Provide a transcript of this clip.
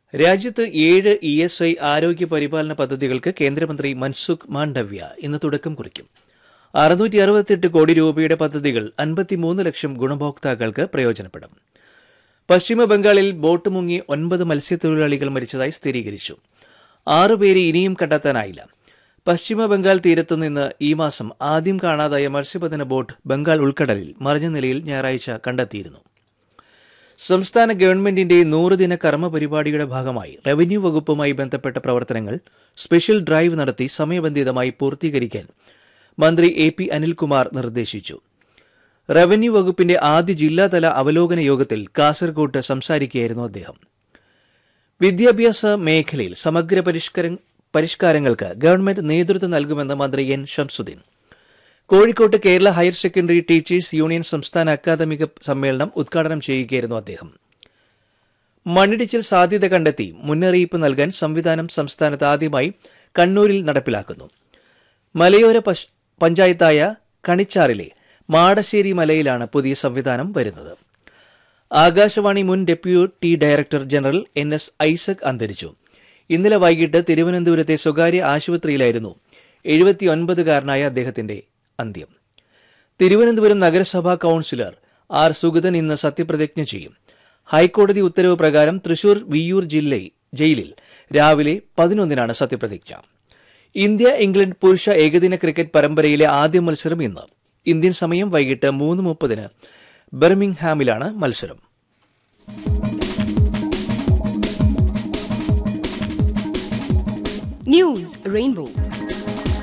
രാജ്യത്ത് ഏഴ് E S I ആരോഗ്യ പരിപാലന പദ്ധതികൾക്ക് കേന്ദ്രമന്ത്രി മൻസുഖ് മാണ്ഡവ്യ ഇന്ന് തുടക്കം കുറിക്കും അറുന്നൂറ്റി അറുപത്തിയെട്ട് കോടി രൂപയുടെ പദ്ധതികൾ അൻപത്തിമൂന്ന് ലക്ഷം ഗുണഭോക്താക്കൾക്ക് പ്രയോജനപ്പെടും പശ്ചിമ ബംഗാളിൽ ബോട്ട് മുങ്ങി ഒൻപത് മത്സ്യത്തൊഴിലാളികൾ മരിച്ചതായി സ്ഥിരീകരിച്ചു ആറുപേരെ ഇനിയും കണ്ടെത്താനായില്ല പശ്ചിമ ബംഗാൾ തീരത്തു നിന്ന് ഈ മാസം ആദ്യം കാണാതായ മത്സ്യബന്ധന ബോട്ട് ബംഗാൾ ഉൾക്കടലിൽ മറിഞ്ഞ നിലയിൽ ഞായറാഴ്ച കണ്ടെത്തിയിരുന്നു സംസ്ഥാന ഗവൺമെന്റിന്റെ നൂറുദിന കർമ്മ പരിപാടിയുടെ ഭാഗമായി റവന്യൂ വകുപ്പുമായി ബന്ധപ്പെട്ട പ്രവർത്തനങ്ങൾ സ്പെഷ്യൽ ഡ്രൈവ് നടത്തി സമയബന്ധിതമായി പൂർത്തീകരിക്കാൻ മന്ത്രി എ പി അനിൽകുമാർ നിർദ്ദേശിച്ചു റവന്യൂ വകുപ്പിന്റെ ആദ്യ ജില്ലാതല അവലോകന യോഗത്തിൽ കാസർകോട്ട് സംസാരിക്കുകയായിരുന്നു അദ്ദേഹം വിദ്യാഭ്യാസ മേഖലയിൽ സമഗ്ര പരിഷ്കര പരിഷ്കാരങ്ങൾക്ക് ഗവൺമെന്റ് നേതൃത്വം നൽകുമെന്ന് മന്ത്രി എൻ ഷംസുദ്ദീൻ കോഴിക്കോട്ട് Kerala higher secondary teachers union സംസ്ഥാന അക്കാദമിക സമ്മേളനം ഉദ്ഘാടനം ചെയ്യുകയായിരുന്നു അദ്ദേഹം മണ്ണിടിച്ചിൽ സാധ്യത കണ്ടെത്തി മുന്നറിയിപ്പ് നൽകാൻ സംവിധാനം സംസ്ഥാനത്ത് ആദ്യമായി കണ്ണൂരിൽ നടപ്പിലാക്കുന്നു മലയോര പശ്- പഞ്ചായത്തായ കണിച്ചാറിലെ മാടശ്ശേരി മലയിലാണ് പുതിയ സംവിധാനം വരുന്നത് ആകാശവാണി മുൻ deputy director general N S Isaac അന്തരിച്ചു ഇന്നലെ വൈകിട്ട് തിരുവനന്തപുരത്തെ സ്വകാര്യ ആശുപത്രിയിലായിരുന്നു എഴുപത്തിയൊൻപതുകാരനായ അദ്ദേഹത്തിന്റെ അന്ത്യം തിരുവനന്തപുരം നഗരസഭാ കൌൺസിലർ ആർ സുഗതൻ ഇന്ന് സത്യപ്രതിജ്ഞ ചെയ്യും ഹൈക്കോടതി ഉത്തരവ് പ്രകാരം തൃശൂർ വിയ്യൂർ ജില്ല ജയിലിൽ രാവിലെ പതിനൊന്നിനാണ് സത്യപ്രതിജ്ഞ ഇന്ത്യ ഇംഗ്ലണ്ട് പുരുഷ ഏകദിന ക്രിക്കറ്റ് പരമ്പരയിലെ ആദ്യ മത്സരം ഇന്ന് ഇന്ത്യൻ സമയം വൈകിട്ട് മൂന്ന് മുപ്പതിന് ബർമിംഗ്ഹാമിലാണ് മത്സരം News Rainbow.